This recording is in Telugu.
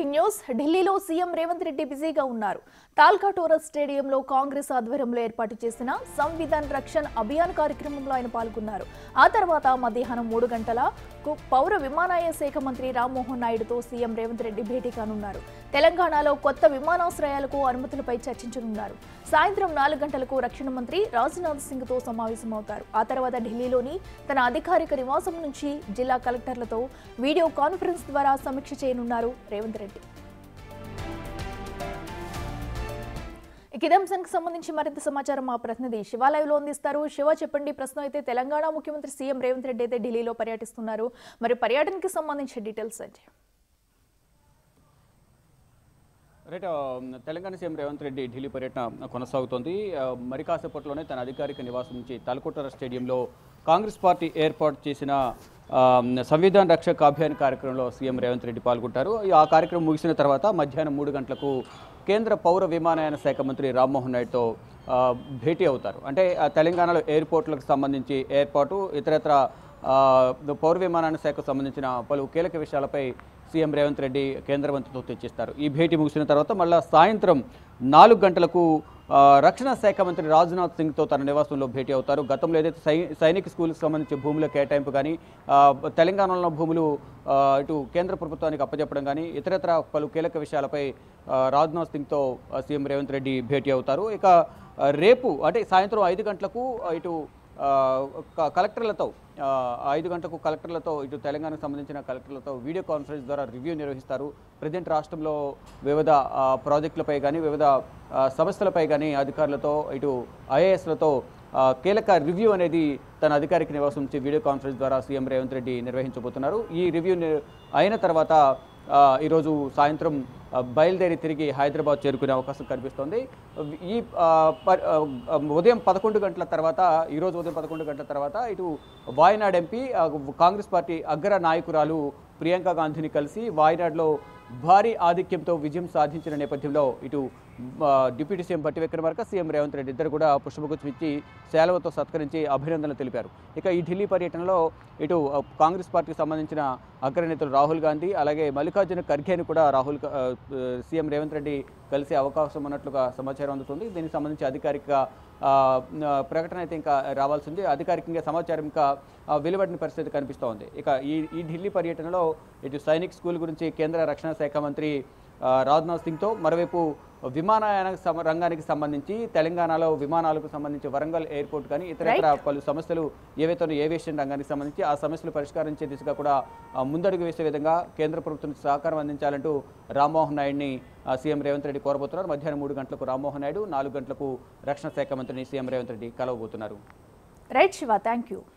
బ్రేకింగ్ న్యూస్ ఢిల్లీలో సీఎం రేవంత్ రెడ్డి బిజీగా ఉన్నారు తాల్కాటోరా స్టేడియంలో కాంగ్రెస్ ఆధ్వర్యంలో ఏర్పాటు చేసిన సంవిధాన్ రక్షణ్ అభియాన్ కార్యక్రమంలో ఆయన పాల్గొన్నారు ఆ తర్వాత మధ్యాహ్నం మూడు గంటలకు పౌర విమానయాన శాఖ మంత్రి రామ్మోహన్ నాయుడుతో సీఎం రేవంత్ రెడ్డి భేటీ కానున్నారు తెలంగాణలో కొత్త విమానాశ్రయాలకు అనుమతులపై చర్చించనున్నారు సాయంత్రం నాలుగు గంటలకు రక్షణ మంత్రి రాజ్నాథ్ సింగ్ తో సమావేశమవుతారు ఆ తర్వాత ఢిల్లీలోని తన అధికారిక నివాసం నుంచి జిల్లా కలెక్టర్లతో వీడియో కాన్ఫరెన్స్ ద్వారా సమీక్ష చేయనున్నారు రేవంత్ రెడ్డి ఇక ఇదే అంశానికి సంబంధించి మరింత సమాచారం మా ప్రతినిధి శివ లైవ్ లో అందిస్తారు శివ చెప్పండి ప్రస్తుతం అయితే తెలంగాణ ముఖ్యమంత్రి సీఎం రేవంత్ రెడ్డి అయితే ఢిల్లీలో పర్యటిస్తున్నారు మరి పర్యటనకి సంబంధించిన డీటెయిల్స్ అంటే రైట్ ఆ, తెలంగాణ సీఎం రేవంత్ రెడ్డి ఢిల్లీ పర్యటన కొనసాగుతోంది ఆ, మరి కాసేపట్లోనే తన అధికారిక నివాసం నుంచి తలకోటర స్టేడియంలో కాంగ్రెస్ పార్టీ ఏర్పాటు చేసిన ఆ, సంవిధాన్ రక్షక్ అభియాన్ కార్యక్రమంలో సీఎం రేవంత్ రెడ్డి పాల్గొంటారు ఈ- ఆ కార్యక్రమం ముగిసిన తర్వాత మధ్యాహ్నం మూడు గంటలకు కేంద్ర పౌర విమానయాన శాఖ మంత్రి రామ్మోహన్ నాయుడుతో ఆ, భేటీ అవుతారు అంటే ఆ, తెలంగాణలో ఎయిర్పోర్ట్లకు సంబంధించి ఏర్పాటు ఇతరత్ర ఆ, పౌర విమానయాన శాఖకు సంబంధించిన పలు కీలక విషయాలపై సీఎం రేవంత్ రెడ్డి కేంద్ర మంత్రితో చర్చిస్తారు ఈ భేటీ ముగిసిన తర్వాత మళ్ళా సాయంత్రం నాలుగు గంటలకు ఆ, రక్షణ శాఖ మంత్రి రాజ్నాథ్ సింగ్తో తన నివాసంలో భేటీ అవుతారు గతంలో ఏదైతే సై సైనిక స్కూల్కి సంబంధించి భూముల కేటాయింపు కానీ ఆ, తెలంగాణలో భూములు ఆ, ఇటు కేంద్ర ప్రభుత్వానికి అప్పచెప్పడం కానీ ఇతరత్ర పలు కీలక విషయాలపై ఆ, రాజ్నాథ్ సింగ్తో ఆ, సీఎం రేవంత్ రెడ్డి భేటీ అవుతారు ఇక ఆ, రేపు అంటే సాయంత్రం ఐదు గంటలకు ఆ, ఇటు ఆ, క- కలెక్టర్లతో ఆ, ఐదు గంటలకు కలెక్టర్లతో ఇటు తెలంగాణకు సంబంధించిన కలెక్టర్లతో వీడియో కాన్ఫరెన్స్ ద్వారా రివ్యూ నిర్వహిస్తారు ప్రజెంట్ రాష్ట్రంలో వివిధ ఆ, ప్రాజెక్టులపై కానీ వివిధ ఆ, సమస్యలపై కానీ అధికారులతో ఇటు ఐఏఎస్లతో కీలక రివ్యూ అనేది తన అధికారిక నివాసం నుంచి వీడియో కాన్ఫరెన్స్ ద్వారా సీఎం రేవంత్ రెడ్డి నిర్వహించబోతున్నారు ఈ రివ్యూ ని- అయిన తర్వాత ఆ, ఈరోజు సాయంత్రం ఆ, బయలుదేరి తిరిగి హైదరాబాద్ చేరుకునే అవకాశం కనిపిస్తోంది ఈ ఆ, ప- ఆ, ఉదయం పదకొండు గంటల తర్వాత ఈరోజు ఉదయం పదకొండు గంటల తర్వాత ఇటు వాయనాడ్ ఎంపీ ఆ, కాంగ్రెస్ పార్టీ అగ్ర నాయకురాలు ప్రియాంక గాంధీని కలిసి వాయనాడ్లో భారీ ఆధిక్యంతో విజయం సాధించిన నేపథ్యంలో ఇటు ఆ, deputy CM Bhatti Vikramarka CM Revanth Reddy ఇద్దరు కూడా పుష్పగుచ్చం ఇచ్చి సేలవతో సత్కరించి అభినందనలు తెలిపారు ఇక ఈ ఢిల్లీ పర్యటనలో ఇటు ఆ, కాంగ్రెస్ పార్టీకి సంబంధించిన అగ్రనేతలు రాహుల్ గాంధీ అలాగే మల్లికార్జున ఖర్గేను కూడా రాహుల్ గా- ఆ, సీఎం రేవంత్ రెడ్డి కలిసే అవకాశం ఉన్నట్లుగా సమాచారం అందుతుంది దీనికి సంబంధించి అధికారిక ఆ, ఆ, ప్రకటన అయితే ఇంకా రావాల్సి ఉంది అధికారికంగా సమాచారం ఇంకా ఆ, వెలువడిన పరిస్థితి కనిపిస్తోంది ఇక ఈ ఈ ఢిల్లీ పర్యటనలో ఇటు సైనిక్ స్కూల్ గురించి కేంద్ర రక్షణ శాఖ మంత్రి ఆ, రాజ్నాథ్ సింగ్తో మరోవైపు విమానయాన సమ- రంగానికి సంబంధించి తెలంగాణలో విమానాలకు సంబంధించి వరంగల్ ఎయిర్పోర్ట్ కానీ ఇతర పలు సమస్యలు ఏవైతే ఉన్నాయో ఏవియేషన్ రంగానికి సంబంధించి ఆ సమస్యలు పరిష్కరించే దిశగా కూడా ఆ, ముందడుగు వేసే విధంగా కేంద్ర ప్రభుత్వం సహకారం అందించాలంటూ రామ్మోహన్ నాయుడిని ఆ, సీఎం రేవంత్ రెడ్డి కోరబోతున్నారు మధ్యాహ్నం మూడు గంటలకు రామ్మోహన్ నాయుడు నాలుగు గంటలకు రక్షణ శాఖ మంత్రిని సీఎం రేవంత్ రెడ్డి కలవబోతున్నారు రైట్ శివ థ్యాంక్ యూ